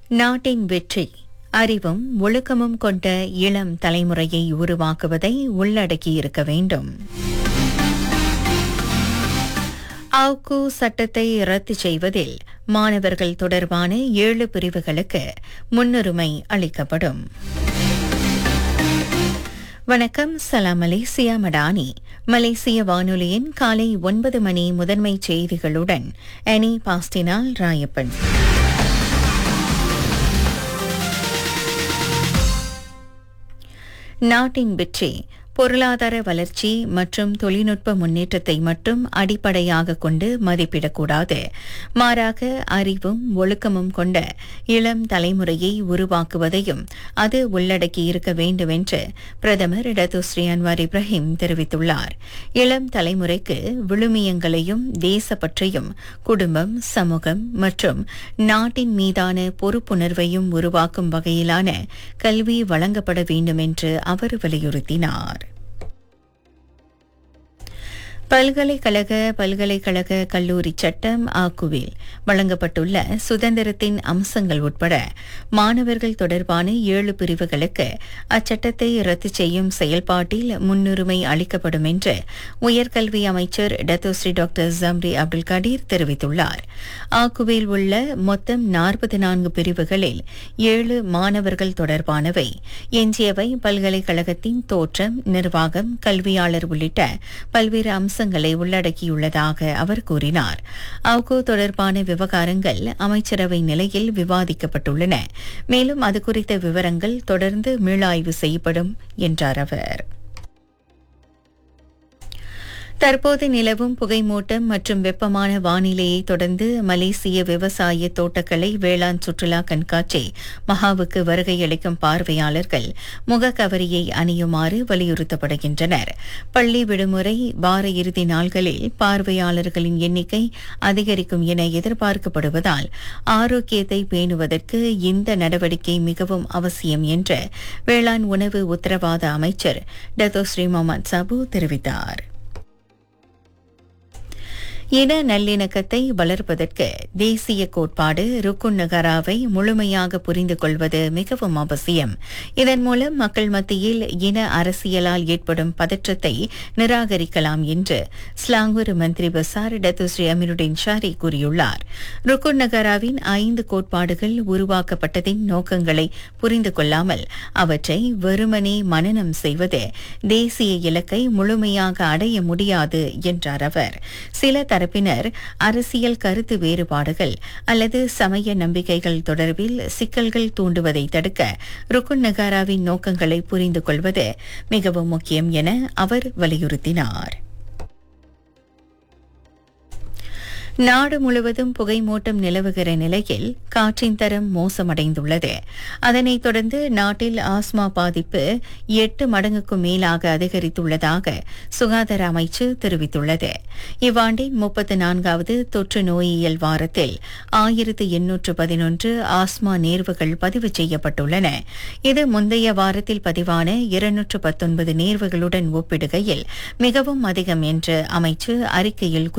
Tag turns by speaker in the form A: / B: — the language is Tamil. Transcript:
A: நாட்டின் வெற்றி அறிவும் ஒழுக்கமும் கொண்ட இளம் தலைமுறையை உருவாக்குவதை உள்ளடக்கியிருக்க வேண்டும் ஆவ்கு சட்டத்தை ரத்து செய்வதில் மாணவர்கள் தொடர்பான ஏழு பிரிவுகளுக்கு முன்னுரிமை அளிக்கப்படும் வணக்கம் சலாம் மலேசியா மடானி மலேசிய வானொலியின் காலை ஒன்பது மணி முதன்மை செய்திகளுடன் அனி பாஸ்டினால் ராயப்பன் நாட்டின் வெற்றி பொருளாதார வளர்ச்சி மற்றும் தொழில்நுட்ப முன்னேற்றத்தை மட்டும் அடிப்படையாக கொண்டு மதிப்பிடக்கூடாது மாறாக அறிவும் ஒழுக்கமும் கொண்ட இளம் தலைமுறையை உருவாக்குவதையும் அது உள்ளடக்கியிருக்க வேண்டும் என்று பிரதமர் இடதுஸ்ரீ அன்வார் இப்ராஹிம் தெரிவித்துள்ளார் இளம் தலைமுறைக்கு விழுமியங்களையும் தேசப்பற்றையும் குடும்பம் சமூகம் மற்றும் நாட்டின் மீதான பொறுப்புணர்வையும் உருவாக்கும் வகையிலான கல்வி வழங்கப்பட வேண்டும் என்று அவர் வலியுறுத்தினார் பல்கலைக்கழக பல்கலைக்கழக கல்லூரி சட்டம் ஆக்குவில் வழங்கப்பட்டுள்ள சுதந்திரத்தின் அம்சங்கள் உட்பட மாணவர்கள் தொடர்பான ஏழு பிரிவுகளுக்கு அச்சட்டத்தை ரத்து செய்யும் செயல்பாட்டில் முன்னுரிமை அளிக்கப்படும் என்று உயர்கல்வி அமைச்சர் டத்தோஸ்ரீ டாக்டர் ஜம்ரி அப்துல் கடீர் தெரிவித்துள்ளார் ஆக்குவில் உள்ள மொத்தம் நாற்பத்தி நான்கு பிரிவுகளில் ஏழு மாணவர்கள் தொடர்பானவை எஞ்சியவை பல்கலைக்கழகத்தின் தோற்றம் நிர்வாகம் கல்வியாளர் உள்ளிட்ட பல்வேறு அம்சங்களை உள்ளடக்கியுள்ளதாக அவர் கூறினார் ஆவ்கோ தொடர்பான விவகாரங்கள் அமைச்சரவை நிலையில் விவாதிக்கப்பட்டுள்ளன மேலும் அது குறித்த விவரங்கள் தொடர்ந்து மீளாய்வு செய்யப்படும் என்றார் அவர் தற்போது நிலவும் புகைமூட்டம் மற்றும் வெப்பமான வானிலையை தொடர்ந்து மலேசிய விவசாய தோட்டக்கலை வேளாண் சுற்றுலா கண்காட்சி மகாவுக்கு வருகை அளிக்கும் பார்வையாளர்கள் முகக்கவரியை அணியுமாறு வலியுறுத்தப்படுகின்றனர் பள்ளி விடுமுறை வார இறுதி நாள்களில் பார்வையாளர்களின் எண்ணிக்கை அதிகரிக்கும் என எதிர்பார்க்கப்படுவதால் ஆரோக்கியத்தை பேணுவதற்கு இந்த நடவடிக்கை மிகவும் அவசியம் என்று வேளாண் உணவு உத்தரவாத அமைச்சர் டத்தோஸ்ரீ முகமது சாபு தெரிவித்தார் இன நல்லிணக்கத்தை வளர்ப்பதற்கு தேசிய கோட்பாடு ருக்குன் நகராவை முழுமையாக புரிந்து கொள்வது மிகவும் அவசியம் இதன் மூலம் மக்கள் மத்தியில் இன அரசியலால் ஏற்படும் பதற்றத்தை நிராகரிக்கலாம் என்று ஸ்லாங்கூர் மந்திரி பசார் டத்துஸ்ரீ அமீருddin ஷாரி கூறியுள்ளார் ருக்குன் நகராவின் ஐந்து கோட்பாடுகள் உருவாக்கப்பட்டதின் நோக்கங்களை புரிந்து கொள்ளாமல் அவற்றை வெறுமனே மனனம் செய்வது தேசிய இலக்கை முழுமையாக அடைய முடியாது என்றார் அவர் சில தரப்பினர் அரசியல் கருத்து வேறுபாடுகள் அல்லது சமய நம்பிக்கைகள் தொடர்பில் சிக்கல்கள் தூண்டுவதை தடுக்க ருக்குன் நகாராவின் நோக்கங்களை புரிந்து கொள்வது மிகவும் முக்கியம் என அவர் வலியுறுத்தினார் நாடு முழுவதும் புகைமூட்டம் நிலவுகிற நிலையில் காற்றின் தரம் மோசமடைந்துள்ளது அதனைத் தொடர்ந்து நாட்டில் ஆஸ்மா பாதிப்பு எட்டு மடங்குக்கும் மேலாக அதிகரித்துள்ளதாக சுகாதார அமைச்சு தெரிவித்துள்ளது இவ்வாண்டின் முப்பத்து நான்காவது தொற்று நோயியல் வாரத்தில் ஆயிரத்து எண்ணூற்று பதினொன்று ஆஸ்மா நேர்வுகள் பதிவு செய்யப்பட்டுள்ளன இது முந்தைய வாரத்தில் பதிவான இருநூற்று பத்தொன்பது நேர்வுகளுடன் ஒப்பிடுகையில் மிகவும் அதிகம் என்று அமைச்சு அறிக்கையில்